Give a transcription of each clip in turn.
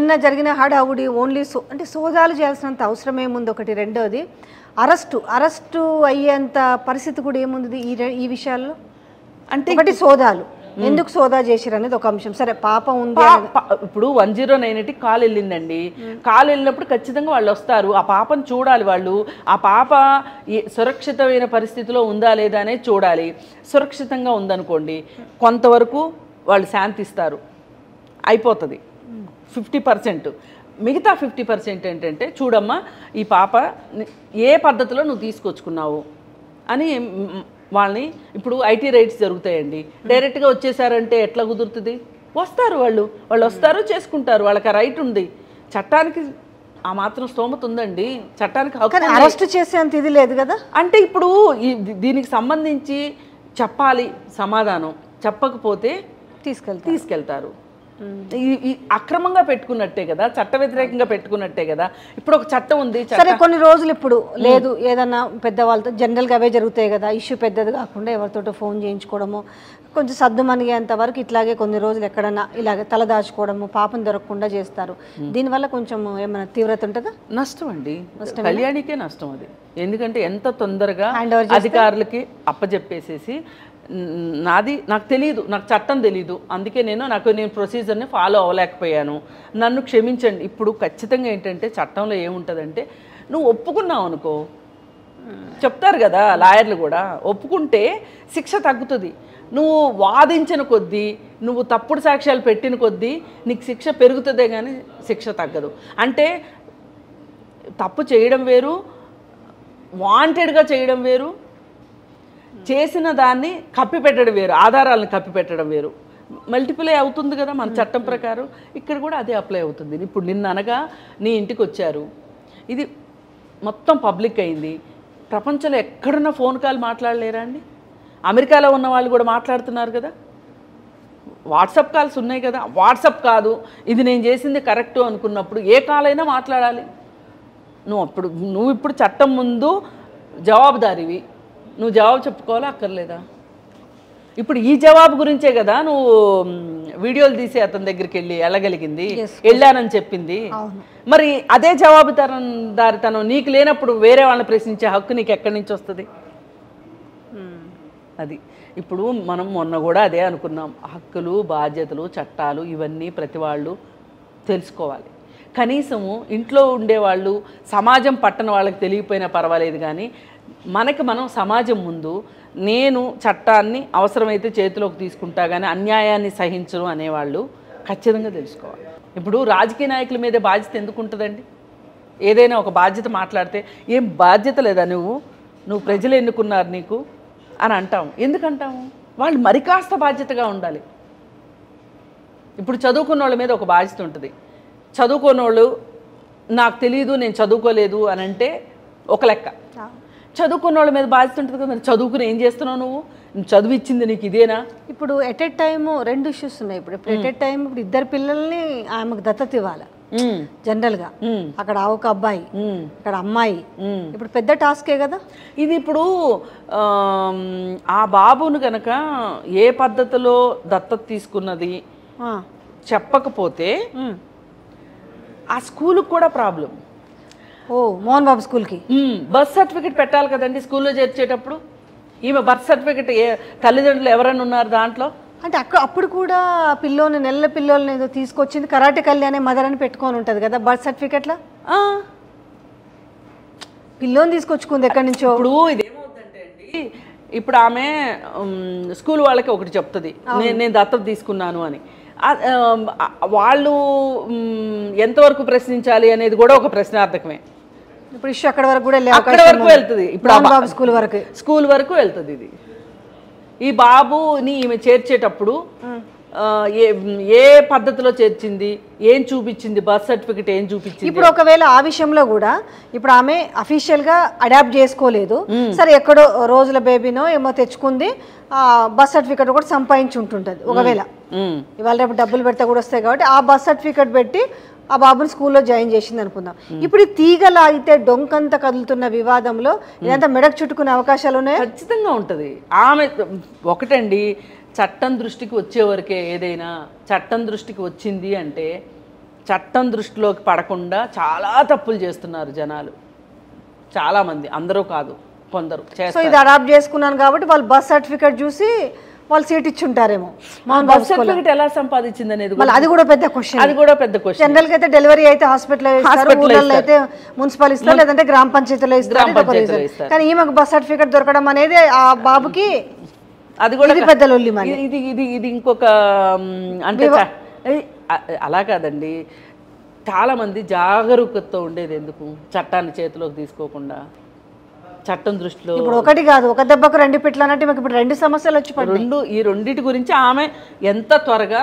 ఏదన్నా జరిగిన హడావుడి ఓన్లీ సో అంటే సోదాలు చేయాల్సినంత అవసరం ఏముంది ఒకటి రెండోది అరెస్టు అరెస్టు అయ్యేంత పరిస్థితి కూడా ఏముంది ఈ రె- ఈ విషయాల్లో అంటే ఒకటి సోదాలు ఎందుకు సోదా చేసిరు అనేది ఒక అంశం సరే పాప ఉంది పా- పా- ఇప్పుడు one zero nine eight call వెళ్ళిందండి కాల్ వెళ్ళినప్పుడు ఖచ్చితంగా వాళ్ళు వస్తారు ఆ పాపను చూడాలి వాళ్ళు ఆ పాప ఏ- సురక్షితమైన పరిస్థితిలో ఉందా లేదా అనేది చూడాలి సురక్షితంగా ఉందనుకోండి కొంతవరకు వాళ్ళు శాంతిస్తారు అయిపోతుంది ఫిఫ్టీ పర్సెంట్ మిగతా ఫిఫ్టీ పర్సెంట్ ఏంటంటే చూడమ్మా ఈ పాప ని- ఏ పద్ధతిలో నువ్వు తీసుకొచ్చుకున్నావు అని మ్, వాళ్ళని ఇప్పుడు ఐటీ రైట్స్ జరుగుతాయండి డైరెక్ట్గా వచ్చేసారంటే ఎట్లా కుదురుతుంది వస్తారు వాళ్ళు వాళ్ళు వస్తారు చేసుకుంటారు వాళ్ళకి ఆ రైట్ ఉంది చట్టానికి ఆ మాత్రం స్తోమత ఉందండి చట్టానికి హక్కు కానీ ఉంది. అరెస్ట్ చేసేంత ఇది లేదు కదా అంటే ఇప్పుడు ఈ దీనికి సంబంధించి చెప్పాలి సమాధానం చెప్పకపోతే తీసుకెళ్తా తీసుకెళ్తారు ఈ- ఈ అక్రమంగా పెట్టుకున్నట్టే కదా చట్ట వ్యతిరేకంగా పెట్టుకున్నట్టే కదా ఇప్పుడు ఒక చట్టం ఉంది చట్ట- సరే కొన్ని రోజులు ఇప్పుడు లేదు ఏదన్నా పెద్దవాళ్ళతో జనరల్గా అవే జరుగుతాయి కదా ఇష్యూ పెద్దది కాకుండా ఎవరితోటో ఫోన్ చేయించుకోవడము కొంచెం సద్దు మనిగేంత వరకు ఇట్లాగే కొన్ని రోజులు ఎక్కడన్నా ఇలాగే తల దాచుకోవడము పాపం దొరకకుండా చేస్తారు దీనివల్ల కొంచెం ఏమైనా తీవ్రత ఉంటుందా నష్టం అండి కళ్యాణికే నష్టం అది ఎందుకంటే ఎంత తొందరగా Hand over చేస్తే? అధికారులకి అప్పచెప్పేసేసి న్- నాది నాకు తెలియదు నాకు చట్టం తెలియదు అందుకే నేను నాకు నేను ప్రొసీజర్ని ఫాలో అవ్వలేకపోయాను నన్ను క్షమించండి ఇప్పుడు ఖచ్చితంగా ఏంటంటే చట్టంలో ఏముంటుందంటే నువ్వు ఒప్పుకున్నావు అనుకో చెప్తారు కదా లాయర్లు కూడా ఒప్పుకుంటే శిక్ష తగ్గుతుంది నువ్వు వాదించిన కొద్దీ నువ్వు తప్పుడు సాక్ష్యాలు పెట్టిన కొద్దీ నీకు శిక్ష పెరుగుతుందే కానీ శిక్ష తగ్గదు అంటే తప్పు చేయడం వేరు వాంటెడ్గా చేయడం వేరు చేసిన దాన్ని కప్పిపెట్టడం వేరు ఆధారాలను కప్పిపెట్టడం వేరు మల్టిప్లై అవుతుంది కదా మన చట్టం ప్రకారం ఇక్కడ కూడా అదే అప్లై అవుతుంది ఇప్పుడు నిన్న అనగా నీ ఇంటికి వచ్చారు ఇది మొత్తం పబ్లిక్ అయింది ప్రపంచంలో ఎక్కడున్న ఫోన్ కాల్ మాట్లాడలేరా అండి అమెరికాలో ఉన్న వాళ్ళు కూడా మాట్లాడుతున్నారు కదా వాట్సాప్ కాల్స్ ఉన్నాయి కదా వాట్సాప్ కాదు ఇది నేను చేసింది కరెక్టు అనుకున్నప్పుడు ఏ కాల్ అయినా మాట్లాడాలి నువ్వు అప్పుడు నువ్వు ఇప్పుడు చట్టం ముందు జవాబుదారివి నువ్వు జవాబు చెప్పుకోవాలా అక్కర్లేదా ఇప్పుడు ఈ జవాబు గురించే కదా నువ్వు మ్, వీడియోలు తీసి అతని దగ్గరికి వెళ్ళి వెళ్ళగలిగింది వెళ్ళానని చెప్పింది మరి అదే జవాబుదారం దారితనం నీకు లేనప్పుడు వేరే వాళ్ళని ప్రశ్నించే హక్కు నీకు ఎక్కడి నుంచి వస్తుంది అది ఇప్పుడు మనం మొన్న కూడా అదే అనుకున్నాం హక్కులు బాధ్యతలు చట్టాలు ఇవన్నీ ప్రతి వాళ్ళు తెలుసుకోవాలి కనీసము ఇంట్లో ఉండేవాళ్ళు సమాజం పట్టణ వాళ్ళకి తెలియపోయినా పర్వాలేదు కానీ మనకి మనం సమాజం ముందు నేను చట్టాన్ని అవసరమైతే చేతిలోకి తీసుకుంటా కానీ అన్యాయాన్ని సహించను అనేవాళ్ళు ఖచ్చితంగా తెలుసుకోవాలి ఇప్పుడు రాజకీయ నాయకుల మీదే బాధ్యత ఎందుకు ఉంటుందండి ఏదైనా ఒక బాధ్యత మాట్లాడితే ఏం బాధ్యత లేదా నువ్వు నువ్వు ప్రజలు ఎన్నుకున్నారు నీకు అని అంటాము ఎందుకు అంటాము వాళ్ళు మరి కాస్త బాధ్యతగా ఉండాలి ఇప్పుడు చదువుకున్న వాళ్ళ మీద ఒక బాధ్యత ఉంటుంది చదువుకున్న వాళ్ళు నాకు తెలియదు నేను చదువుకోలేదు అని అంటే ఒక లెక్క చదువుకున్న వాళ్ళ మీద బాధ్యత ఉంటుంది కదా మరి చదువుకుని ఏం చేస్తున్నావు నువ్వు నువ్వు చదువు ఇచ్చింది నీకు ఇదేనా ఇప్పుడు ఎట్ ఎ టైమ్ రెండు ఇష్యూస్ ఉన్నాయి ఇప్పుడు ఇప్పుడు ఎట్ ఎ టైం ఇప్పుడు ఇద్దరు పిల్లల్ని ఆమెకు దత్తత ఇవ్వాలి ఉమ్, జనరల్గా ఉమ్, అక్కడ ఆ ఒక అబ్బాయి ఉమ్, ఇక్కడ అమ్మాయి ఉమ్. ఇప్పుడు పెద్ద టాస్కే కదా ఇది ఇప్పుడు ఆమ్, ఆ బాబును కనుక ఏ పద్ధతిలో దత్తత తీసుకున్నది ఆ, చెప్పకపోతే ఉమ్. ఆ స్కూల్కి కూడా ప్రాబ్లం ఓ మోహన్ బాబు స్కూల్కి బర్త్ సర్టిఫికెట్ పెట్టాలి కదండి స్కూల్లో చేర్చేటప్పుడు ఈమె బర్త్ సర్టిఫికెట్ ఏ తల్లిదండ్రులు ఎవరైనా ఉన్నారు దాంట్లో అంటే అక్కడ అప్పుడు కూడా పిల్లోని నెలల పిల్లోని ఏదో తీసుకొచ్చింది కరాటే కళ్యాణే మదర్ అని పెట్టుకొని ఉంటుంది కదా బర్త్ సర్టిఫికెట్లో ఆ, పిల్లోని తీసుకొచ్చుకుంది ఎక్కడి నుంచో ఇప్పుడు ఇదేమవుతుందంటే అండి ఇప్పుడు ఆమె ఉమ్, స్కూల్ వాళ్ళకి ఒకటి చెప్తుంది నేను నేను దత్తత తీసుకున్నాను అని ఆ, ఆమ్, ఆ, వాళ్ళు ఉమ్, ఎంతవరకు ప్రశ్నించాలి అనేది కూడా ఒక ప్రశ్నార్థకమే ఇప్పుడు ఇష్యూ అక్కడ వరకు కూడా వెళ్ళే అక్కడ అవకాశం వరకు ఉంది. వెళ్తుంది ఇప్పుడు ఆ మోహన్ బా- బాబు స్కూల్ వరకు స్కూల్ వరకు వెళ్తుంది ఇది ఈ బాబుని ఈమె చేర్చేటప్పుడు ఆ, ఏ ఏ పద్ధతిలో చేర్చింది ఏం చూపించింది బర్త్ సర్టిఫికెట్ ఏం చూపించింది ఇప్పుడు ఒకవేళ ఆ విషయంలో కూడా ఇప్పుడు ఆమె అఫీషియల్ గా అడాప్ట్ చేసుకోలేదు సరే ఎక్కడో రోజుల బేబీనో ఏమో తెచ్చుకుంది బర్త్ సర్టిఫికెట్ కూడా సంపాదించి ఉంటుంటది ఒకవేళ ఉమ్, ఇవాళ రేపు డబ్బులు పెడితే కూడా వస్తాయి కాబట్టి ఆ బర్త్ సర్టిఫికెట్ పెట్టి ఆ బాబుని స్కూల్లో జాయిన్ చేసింది అనుకుందాం ఇప్పుడు ఈ తీగ లాగితే డొంకంత కదులుతున్న వివాదంలో ఇదంతా మెడకు చుట్టుకునే అవకాశాలు ఉన్నాయా ఖచ్చితంగా ఉంటుంది ఆమె ఒకటండి చట్టం దృష్టికి వచ్చే వరకే ఏదైనా చట్టం దృష్టికి వచ్చింది అంటే చట్టం దృష్టిలోకి పడకుండా చాలా తప్పులు చేస్తున్నారు జనాలు చాలామంది అందరూ కాదు కొందరు సో చేస్తారు ఇది అడాప్ట్ చేసుకున్నాను కాబట్టి వాళ్ళు బస్ సర్టిఫికేట్ చూసి వాళ్ళు సీట్ ఇచ్చి ఉంటారేమో మోహన్ బాబు బర్త్ సర్టిఫికేట్ ఎలా సంపాదించింది అనేది మళ్ళీ అది కూడా పెద్ద క్వశ్చన్ అది కూడా పెద్ద క్వశ్చన్ జనరల్ గా అయితే డెలివరీ అయితే హాస్పిటల్ ఇస్తారు Hospital లో ఊళ్ళల్లో అయితే మున్సిపల్ ఇస్తారు లేదంటే గ్రామ పంచాయతీలో ఇస్తారు గ్రామ ఇది ఒక పంచాయతీలో reason. ఇస్తారు. కానీ ఈమెకు బస్ సర్టిఫికేట్ దొరకడం అనేది ఆ బాబుకి అది కూడా ఇది పెద్ద లొల్లి మరి ఇది ఇది ఇది ఇది ఇంకొక మ్, అంటే చ- ఏయ్, అ- అలా కాదండి చాలా మంది జాగరూకతతో ఉండేది ఎందుకు చట్టాన్ని చేతిలోకి తీసుకోకుండా చట్టం దృష్టిలో ఇప్పుడు ఒకటి కాదు ఒక దెబ్బకు రెండు పిట్లు అన్నట్టు ఈమెకు ఇప్పుడు రెండు సమస్యలు వచ్చి పడ్డాయి రెండు ఈ రెండిటి గురించి ఆమె ఎంత త్వరగా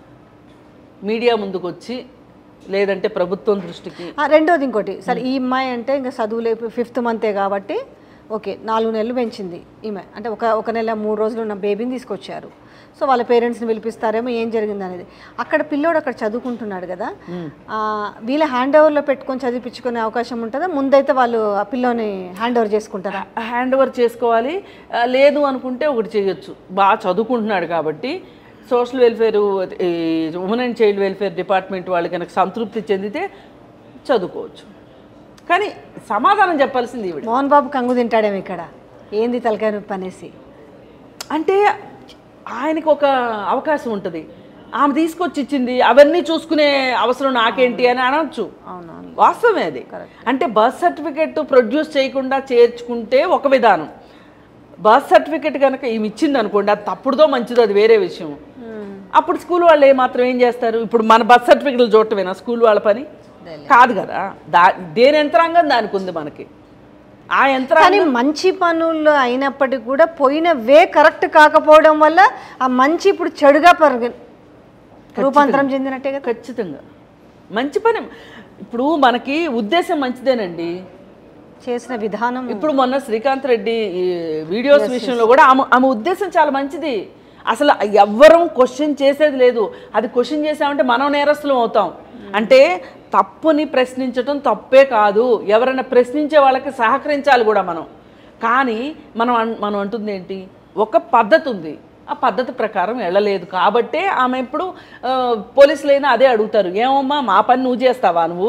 మీడియా ముందుకు వచ్చి లేదంటే ప్రభుత్వం దృష్టికి ఆ, రెండోది ఇంకోటి సరే ఈ అమ్మాయి అంటే ఇంకా చదువులే ఫిఫ్త్ మంతే కాబట్టి ఓకే నాలుగు నెలలు పెంచింది ఈమె అంటే ఒక ఒక నెల మూడు రోజులు ఉన్న బేబీని తీసుకొచ్చారు సో వాళ్ళ పేరెంట్స్ని పిలిపిస్తారేమో ఏం జరిగింది అనేది అక్కడ పిల్లోడు అక్కడ చదువుకుంటున్నాడు కదా ఆ, వీళ్ళ హ్యాండ్ ఓవర్లో పెట్టుకొని చదివించుకునే అవకాశం ఉంటుందా ముందైతే వాళ్ళు ఆ పిల్లోని హ్యాండ్ ఓవర్ చేసుకుంటారా హ్యాండ్ ఓవర్ చేసుకోవాలి ఆ, లేదు అనుకుంటే ఒకటి చేయొచ్చు బాగా చదువుకుంటున్నాడు కాబట్టి సోషల్ వెల్ఫేర్ ఈ women and child welfare department వాళ్ళు కనుక సంతృప్తి చెందితే చదువుకోవచ్చు కానీ సమాధానం చెప్పాల్సింది ఈవిడ మోహన్ బాబు కంగు తింటాడేమో ఇక్కడ ఏంది తలకాయ నొప్పి అనేసి అంటే ఆయనకు ఒక అవకాశం ఉంటుంది ఆమె తీసుకొచ్చి ఇచ్చింది అవన్నీ చూసుకునే అవసరం నాకేంటి అని అనొచ్చు అవునవును వాస్తవమే అది అంటే బర్త్ సర్టిఫికెట్ ప్రొడ్యూస్ చేయకుండా చేర్చుకుంటే ఒక విధానం బర్త్ సర్టిఫికెట్ కనుక ఈమె ఇచ్చింది అనుకోండి అది తప్పుడుదో మంచిదో అది వేరే విషయం అప్పుడు స్కూల్ వాళ్ళు ఏమాత్రం ఏం చేస్తారు ఇప్పుడు మన బర్త్ సర్టిఫికెట్లు చూడటమేనా స్కూల్ వాళ్ళ పని కాదు కదా దా దేని యంత్రాంగం దానికి ఉంది మనకి ఆ యంత్రాంగం కానీ మంచి పనులు అయినప్పటికీ కూడా పోయిన వే కరెక్ట్ కాకపోవడం వల్ల ఆ మంచి ఇప్పుడు చెడుగా పరుగు రూపాంతరం చెందినట్టే కదా ఖచ్చితంగా మంచి పని ఇప్పుడు మనకి ఉద్దేశం మంచిదేనండి చేసిన విధానం ఇప్పుడు మొన్న శ్రీకాంత్ రెడ్డి ఈ వీడియోస్ విషయంలో కూడా ఆమె ఆమె ఉద్దేశం చాలా మంచిది అసలు ఎవ్వరం క్వశ్చన్ చేసేది లేదు అది క్వశ్చన్ చేసామంటే మనం నేరస్తులం అవుతాం అంటే తప్పుని ప్రశ్నించటం తప్పే కాదు ఎవరైనా ప్రశ్నించే వాళ్ళకి సహకరించాలి కూడా మనం కానీ మనం అన్- మనం అంటుంది ఏంటి ఒక పద్ధతి ఉంది ఆ పద్ధతి ప్రకారం వెళ్ళలేదు కాబట్టే ఆమె ఇప్పుడు ఆ, పోలీసులైనా అదే అడుగుతారు ఏమమ్మా మా పని నువ్వు చేస్తావా నువ్వు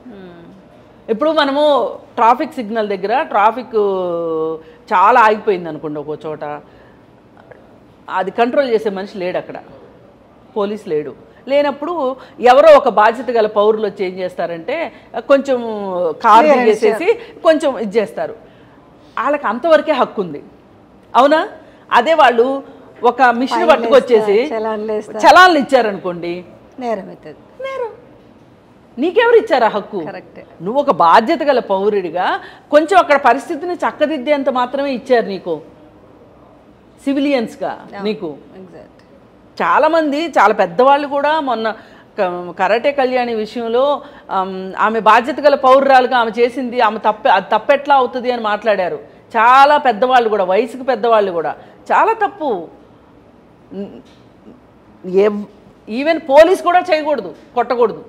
ఇప్పుడు మనము ట్రాఫిక్ సిగ్నల్ దగ్గర ట్రాఫిక్ చాలా ఆగిపోయింది అనుకోండి ఒక చోట అది కంట్రోల్ చేసే మనిషి లేడు అక్కడ పోలీస్ లేడు లేనప్పుడు ఎవరో ఒక బాధ్యత గల పౌరులు వచ్చి ఏం చేస్తారంటే కొంచెం కారు దిగేసేసి కొంచెం ఇది చేస్తారు వాళ్ళకి అంతవరకే హక్కు ఉంది అవునా అదే వాళ్ళు ఒక మిషన్ పట్టుకొచ్చేసి చలాన్లు వేస్తారు. చలాన్లు ఇచ్చారనుకోండి నేరం అవుతుంది నేరం నీకెవరు ఇచ్చారు ఆ హక్కు కరెక్టే నువ్వు ఒక బాధ్యత గల పౌరుడిగా కొంచెం అక్కడ పరిస్థితిని చక్కదిద్దేంత మాత్రమే ఇచ్చారు నీకు సివిలియన్స్గా నీకు ఎగ్జాక్ట్ చాలామంది చాలా పెద్దవాళ్ళు కూడా మొన్న క- కరాటే కళ్యాణి విషయంలో ఆమ్, ఆమె బాధ్యత గల పౌరురాలుగా ఆమె చేసింది ఆమె తప్ప అది తప్పెట్లా అవుతుంది అని మాట్లాడారు చాలా పెద్దవాళ్ళు కూడా వయసుకు పెద్దవాళ్ళు కూడా చాలా తప్పు ఎవ్ ఈవెన్ పోలీస్ కూడా చేయకూడదు కొట్టకూడదు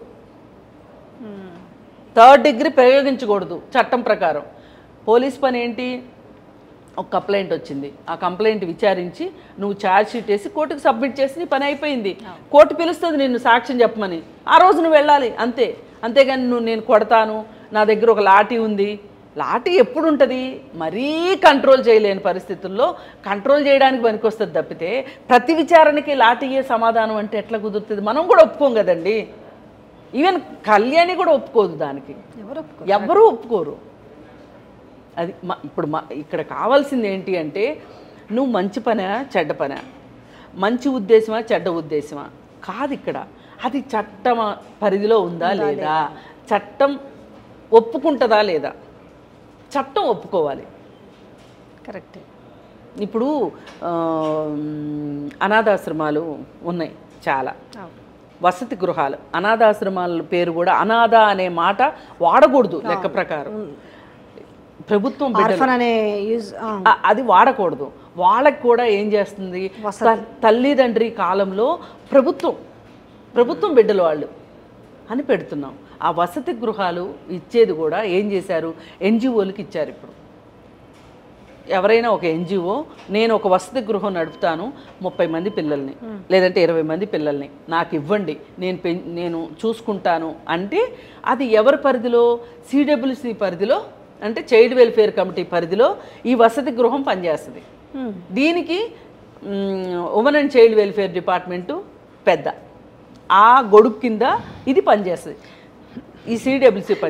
థర్డ్ డిగ్రీ ప్రయోగించకూడదు చట్టం ప్రకారం పోలీస్ పని ఏంటి ఒక కంప్లైంట్ వచ్చింది ఆ కంప్లైంట్ విచారించి నువ్వు ఛార్జ్ షీట్ వేసి కోర్టుకు సబ్మిట్ చేసి నీ పని అయిపోయింది కోర్టు పిలుస్తుంది నిన్ను సాక్ష్యం చెప్పమని ఆ రోజు నువ్వు వెళ్ళాలి అంతే అంతేగాని నువ్వు నేను కొడతాను నా దగ్గర ఒక లాఠీ ఉంది లాఠీ ఎప్పుడు ఉంటుంది మరీ కంట్రోల్ చేయలేని పరిస్థితుల్లో కంట్రోల్ చేయడానికి పనికొస్తుంది తప్పితే ప్రతి విచారణకి లాఠీయే సమాధానం అంటే ఎట్లా కుదురుతుంది మనం కూడా ఒప్పుకోం కదండి ఈవెన్ కళ్యాణి కూడా ఒప్పుకోదు దానికి ఎవరు ఎవ్వరూ ఒప్పుకోరు అది మా ఇప్పుడు మా ఇక్కడ కావాల్సింది ఏంటి అంటే నువ్వు మంచి పనా చెడ్డ పనా మంచి ఉద్దేశమా చెడ్డ ఉద్దేశమా కాదు ఇక్కడ అది చట్టం పరిధిలో ఉందా లేదా చట్టం ఒప్పుకుంటుందా లేదా చట్టం ఒప్పుకోవాలి కరెక్టే ఇప్పుడు ఆ, అనాథాశ్రమాలు ఉన్నాయి చాలా వసతి గృహాలు అనాథాశ్రమాల పేరు కూడా అనాథ అనే మాట వాడకూడదు లెక్క ప్రకారం ప్రభుత్వం బిడ్డలు ఆర్ఫన్ అనే యూజ్ ఆ- అది వాడకూడదు వాళ్ళకి కూడా ఏం చేస్తుంది త- తల్లిదండ్రి కాలంలో ప్రభుత్వం ప్రభుత్వం బిడ్డలు వాళ్ళు అని పెడుతున్నాం ఆ వసతి గృహాలు ఇచ్చేది కూడా ఏం చేశారు ఎన్జిఓలకి ఇచ్చారు ఇప్పుడు ఎవరైనా ఒక ఎన్జిఓ నేను ఒక వసతి గృహం నడుపుతాను ముప్పై మంది పిల్లల్ని లేదంటే ఇరవై మంది పిల్లల్ని నాకు ఇవ్వండి నేను పెం నేను చూసుకుంటాను అంటే అది ఎవరి పరిధిలో సిడబ్ల్యూసి పరిధిలో అంటే చైల్డ్ వెల్ఫేర్ కమిటీ పరిధిలో ఈ వసతి గృహం పనిచేస్తుంది దీనికి women and child welfare department పెద్ద ఆ గొడుగు కింద ఇది పనిచేస్తుంది ఈ సిడబ్ల్యూసి పని